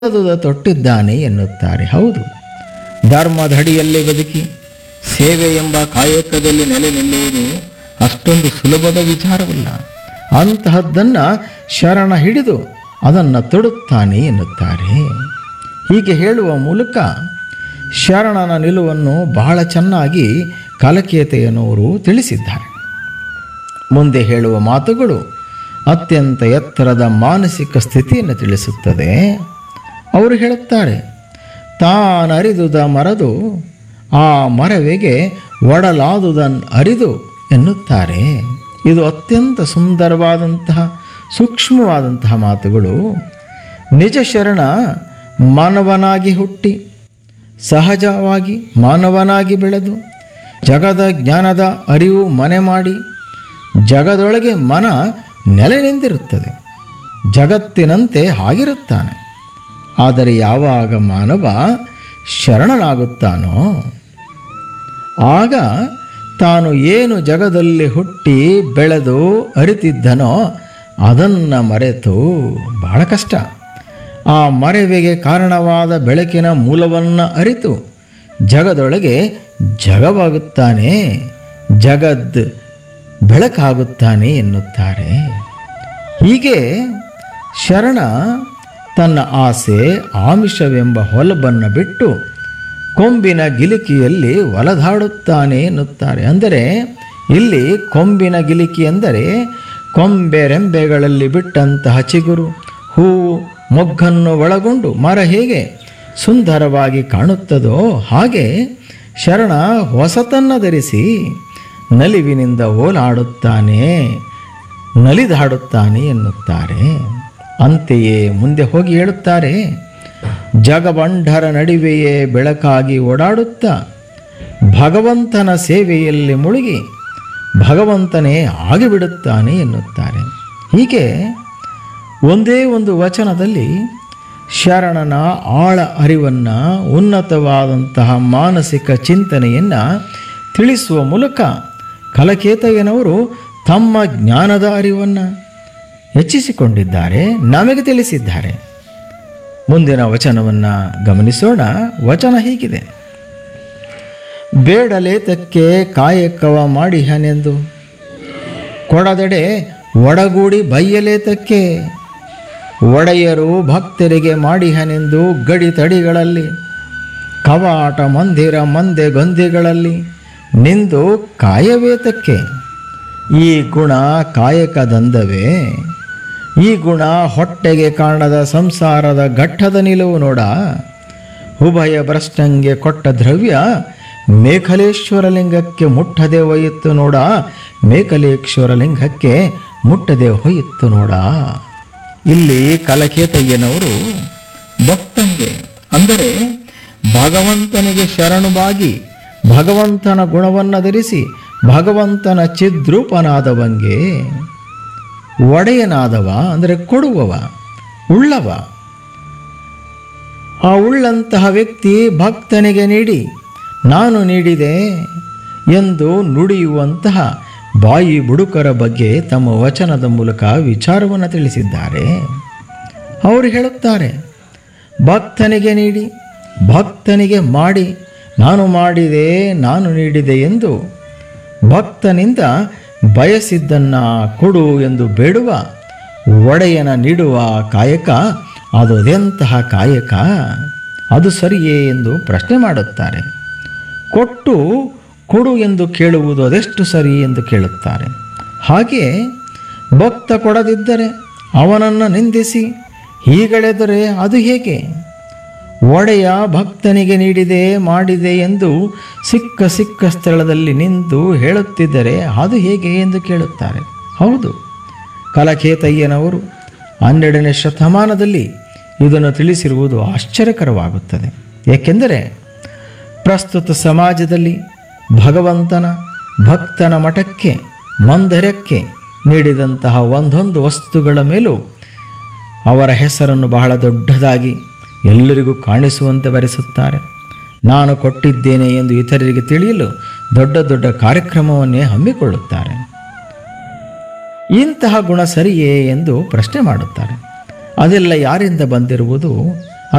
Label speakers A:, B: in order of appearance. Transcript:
A: ಅದು ತೊಟ್ಟಿದ್ದಾನೆ ಎನ್ನುತ್ತಾರೆ ಹೌದು ಧರ್ಮದಡಿಯಲ್ಲಿ ಬದುಕಿ ಸೇವೆ ಎಂಬ ಕಾಯಕದಲ್ಲಿ ನೆಲೆ ನಿಲ್ಲುವುದು ಅಷ್ಟೊಂದು ಸುಲಭದ ವಿಚಾರವಲ್ಲ ಅಂತಹದ್ದನ್ನ ಶರಣ ಹಿಡಿದು ಅದನ್ನು ತೊಡುತ್ತಾನೆ ಎನ್ನುತ್ತಾರೆ ಹೀಗೆ ಹೇಳುವ ಮೂಲಕ ಶರಣನ ನಿಲುವನ್ನು ಬಹಳ ಚೆನ್ನಾಗಿ ಕಲಕೇತೆಯನವರು ತಿಳಿಸಿದ್ದಾರೆ ಮುಂದೆ ಹೇಳುವ ಮಾತುಗಳು ಅತ್ಯಂತ ಎತ್ತರದ ಮಾನಸಿಕ ಸ್ಥಿತಿಯನ್ನು ತಿಳಿಸುತ್ತದೆ ಅವರು ಹೇಳುತ್ತಾರೆ ತಾನರಿದುದ ಮರದು ಆ ಮರವೆಗೆ ಒಡಲಾದುದನ್ ಅರಿದು ಎನ್ನುತ್ತಾರೆ ಇದು ಅತ್ಯಂತ ಸುಂದರವಾದಂತಹ ಸೂಕ್ಷ್ಮವಾದಂತಹ ಮಾತುಗಳು ನಿಜ ಶರಣ ಮಾನವನಾಗಿ ಹುಟ್ಟಿ ಸಹಜವಾಗಿ ಮಾನವನಾಗಿ ಬೆಳೆದು ಜಗದ ಜ್ಞಾನದ ಅರಿವು ಮನೆ ಮಾಡಿ ಜಗದೊಳಗೆ ಮನ ನೆಲೆ ನಿಂತಿರುತ್ತದೆ ಜಗತ್ತಿನಂತೆ ಆಗಿರುತ್ತಾನೆ ಆದರೆ ಯಾವಾಗ ಮಾನವ ಶರಣನಾಗುತ್ತಾನೋ ಆಗ ತಾನು ಏನು ಜಗದಲ್ಲಿ ಹುಟ್ಟಿ ಬೆಳೆದು ಅರಿತಿದ್ದನೋ ಅದನ್ನು ಮರೆತು ಬಹಳ ಕಷ್ಟ ಆ ಮರೆವಿಗೆ ಕಾರಣವಾದ ಬೆಳಕಿನ ಮೂಲವನ್ನು ಅರಿತು ಜಗದೊಳಗೆ ಜಗವಾಗುತ್ತಾನೆ ಜಗದ್ ಬೆಳಕಾಗುತ್ತಾನೆ ಎನ್ನುತ್ತಾರೆ ಹೀಗೆ ಶರಣ ತನ್ನ ಆಸೆ ಆಮಿಷವೆಂಬ ಹೊಲಬನ್ನು ಬಿಟ್ಟು ಕೊಂಬಿನ ಗಿಲಿಕಿಯಲ್ಲಿ ಒಲದಾಡುತ್ತಾನೆ ಎನ್ನುತ್ತಾರೆ ಅಂದರೆ ಇಲ್ಲಿ ಕೊಂಬಿನ ಗಿಲಿಕಿ ಎಂದರೆ ಕೊಂಬೆ ರೆಂಬೆಗಳಲ್ಲಿ ಬಿಟ್ಟಂತಹ ಚಿಗುರು ಹೂವು ಮೊಗ್ಗನ್ನು ಒಳಗೊಂಡು ಮರ ಹೇಗೆ ಸುಂದರವಾಗಿ ಕಾಣುತ್ತದೋ ಹಾಗೆ ಶರಣ ಹೊಸತನ್ನು ಧರಿಸಿ ನಲಿವಿನಿಂದ ಓಲಾಡುತ್ತಾನೆ ನಲಿದಾಡುತ್ತಾನೆ ಎನ್ನುತ್ತಾರೆ ಅಂತೆಯೇ ಮುಂದೆ ಹೋಗಿ ಹೇಳುತ್ತಾರೆ ಜಗಬಂಢರ ನಡುವೆಯೇ ಬೆಳಕಾಗಿ ಓಡಾಡುತ್ತಾ ಭಗವಂತನ ಸೇವೆಯಲ್ಲಿ ಮುಳುಗಿ ಭಗವಂತನೇ ಆಗಿಬಿಡುತ್ತಾನೆ ಎನ್ನುತ್ತಾರೆ ಹೀಗೆ ಒಂದೇ ಒಂದು ವಚನದಲ್ಲಿ ಶರಣನ ಆಳ ಅರಿವನ್ನು ಉನ್ನತವಾದಂತಹ ಮಾನಸಿಕ ಚಿಂತನೆಯನ್ನು ತಿಳಿಸುವ ಮೂಲಕ ಕಲಕೇತಯ್ಯನವರು ತಮ್ಮ ಜ್ಞಾನದ ಅರಿವನ್ನು ಹೆಚ್ಚಿಸಿಕೊಂಡಿದ್ದಾರೆ ನಮಗೆ ತಿಳಿಸಿದ್ದಾರೆ ಮುಂದಿನ ವಚನವನ್ನು ಗಮನಿಸೋಣ ವಚನ ಹೀಗಿದೆ ಬೇಡಲೇತಕ್ಕೆ ಕಾಯಕವ ಮಾಡಿಹನೆಂದು ಕೊಡದಡೆ ಒಡಗೂಡಿ ಬೈಯಲೇತಕ್ಕೆ ಒಡೆಯರು ಭಕ್ತರಿಗೆ ಮಾಡಿಹನೆಂದು ಗಡಿ ತಡಿಗಳಲ್ಲಿ ಕವಾಟ ಮಂದಿರ ಮಂದೆ ಗೊಂದಿಗಳಲ್ಲಿ ನಿಂದು ಕಾಯವೇತಕ್ಕೆ ಈ ಗುಣ ಕಾಯಕದಂದವೇ ಈ ಗುಣ ಹೊಟ್ಟೆಗೆ ಕಾಣದ ಸಂಸಾರದ ಘಟ್ಟದ ನಿಲುವು ನೋಡ ಉಭಯ ಭ್ರಷ್ಟಂಗೆ ಕೊಟ್ಟ ದ್ರವ್ಯ ಮೇಖಲೇಶ್ವರ ಲಿಂಗಕ್ಕೆ ಮುಟ್ಟದೆ ಹೋಯಿತು ನೋಡ ಮೇಖಲೇಶ್ವರ ಲಿಂಗಕ್ಕೆ ಮುಟ್ಟದೆ ಹೋಯಿತು ನೋಡ ಇಲ್ಲಿ ಕಲಕೇತಯ್ಯನವರು ಭಕ್ತಂಗೆ ಅಂದರೆ ಭಗವಂತನಿಗೆ ಶರಣುವಾಗಿ ಭಗವಂತನ ಗುಣವನ್ನು ಧರಿಸಿ ಭಗವಂತನ ಚಿದ್ರೂಪನಾದವಂಗೆ ಒಡೆಯನಾದವ ಅಂದರೆ ಕೊಡುವವ ಉಳ್ಳವ ಆ ಉಳ್ಳಂತಹ ವ್ಯಕ್ತಿ ಭಕ್ತನಿಗೆ ನೀಡಿ ನಾನು ನೀಡಿದೆ ಎಂದು ನುಡಿಯುವಂತಹ ಬಾಯಿ ಬುಡುಕರ ಬಗ್ಗೆ ತಮ್ಮ ವಚನದ ಮೂಲಕ ವಿಚಾರವನ್ನು ತಿಳಿಸಿದ್ದಾರೆ ಅವರು ಹೇಳುತ್ತಾರೆ ಭಕ್ತನಿಗೆ ನೀಡಿ ಭಕ್ತನಿಗೆ ಮಾಡಿ ನಾನು ಮಾಡಿದೆ ನಾನು ನೀಡಿದೆ ಎಂದು ಭಕ್ತನಿಂದ ಬಯಸಿದ್ದನ್ನು ಕೊಡು ಎಂದು ಬೇಡುವ ಒಡೆಯನ ನೀಡುವ ಕಾಯಕ ಅದು ಅದೆಂತಹ ಕಾಯಕ ಅದು ಸರಿಯೇ ಎಂದು ಪ್ರಶ್ನೆ ಮಾಡುತ್ತಾರೆ ಕೊಟ್ಟು ಕೊಡು ಎಂದು ಕೇಳುವುದು ಅದೆಷ್ಟು ಸರಿ ಎಂದು ಕೇಳುತ್ತಾರೆ ಹಾಗೆ ಭಕ್ತ ಕೊಡದಿದ್ದರೆ ಅವನನ್ನು ನಿಂದಿಸಿ ಹೀಗಳೆದರೆ ಅದು ಹೇಗೆ ಒಡೆಯ ಭಕ್ತನಿಗೆ ನೀಡಿದೆ ಮಾಡಿದೆ ಎಂದು ಸಿಕ್ಕ ಸಿಕ್ಕ ಸ್ಥಳದಲ್ಲಿ ನಿಂತು ಹೇಳುತ್ತಿದ್ದರೆ ಅದು ಹೇಗೆ ಎಂದು ಕೇಳುತ್ತಾರೆ ಹೌದು ಕಲಕೇತಯ್ಯನವರು ಹನ್ನೆರಡನೇ ಶತಮಾನದಲ್ಲಿ ಇದನ್ನು ತಿಳಿಸಿರುವುದು ಆಶ್ಚರ್ಯಕರವಾಗುತ್ತದೆ ಏಕೆಂದರೆ ಪ್ರಸ್ತುತ ಸಮಾಜದಲ್ಲಿ ಭಗವಂತನ ಭಕ್ತನ ಮಠಕ್ಕೆ ಮಂದಿರಕ್ಕೆ ನೀಡಿದಂತಹ ಒಂದೊಂದು ವಸ್ತುಗಳ ಮೇಲೂ ಅವರ ಹೆಸರನ್ನು ಬಹಳ ದೊಡ್ಡದಾಗಿ ಎಲ್ಲರಿಗೂ ಕಾಣಿಸುವಂತೆ ಬರೆಸುತ್ತಾರೆ ನಾನು ಕೊಟ್ಟಿದ್ದೇನೆ ಎಂದು ಇತರರಿಗೆ ತಿಳಿಯಲು ದೊಡ್ಡ ದೊಡ್ಡ ಕಾರ್ಯಕ್ರಮವನ್ನೇ ಹಮ್ಮಿಕೊಳ್ಳುತ್ತಾರೆ ಇಂತಹ ಗುಣ ಸರಿಯೇ ಎಂದು ಪ್ರಶ್ನೆ ಮಾಡುತ್ತಾರೆ ಅದೆಲ್ಲ ಯಾರಿಂದ ಬಂದಿರುವುದು